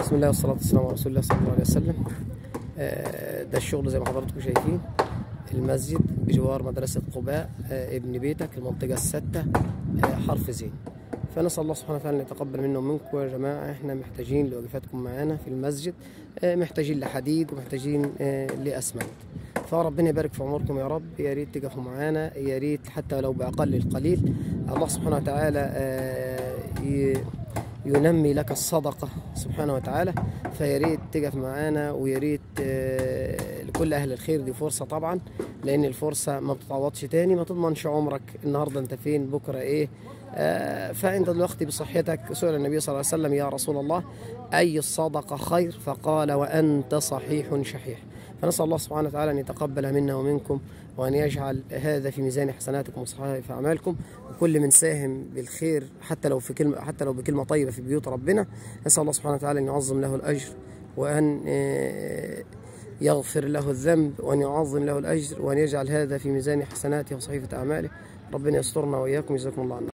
بسم الله والصلاة والسلام على رسول الله صلى الله عليه وسلم آه، ده الشغل زي ما حضراتكم شايفين المسجد بجوار مدرسة قباء آه، ابن بيتك المنطقة الستة آه، حرف زين فنسأل الله سبحانه وتعالى أن يتقبل منا ومنكم يا جماعة احنا محتاجين لوقفتكم معانا في المسجد آه، محتاجين لحديد ومحتاجين آه، لأسمنت فربنا يبارك في عمركم يا رب يا ريت تقفوا معانا يا ريت حتى لو بأقل القليل الله سبحانه وتعالى آه، ي- ينمي لك الصدقة سبحانه وتعالى فيا ريت تقف معانا ويا ريت آه، لكل أهل الخير دي فرصة طبعا لأن الفرصة ما بتتعوضش تاني ما تضمنش عمرك النهاردة أنت فين بكرة إيه آه، فأنت دلوقتي بصحتك سئل النبي صلى الله عليه وسلم يا رسول الله أي الصدقة خير فقال وأنت صحيح شحيح فنسأل الله سبحانه وتعالى أن يتقبل منا ومنكم وأن يجعل هذا في ميزان حسناتكم وصحائف أعمالكم وكل من ساهم بالخير حتى لو في كلمة حتى لو بكلمة طيبة في بيوت ربنا نسأل الله سبحانه وتعالى أن يعظم له الأجر وأن آه، يغفر له الذنب وأن يعظم له الأجر وأن يجعل هذا في ميزان حسناته وصحيفة أعماله ربنا يسترنا وإياكم جزاكم الله عنا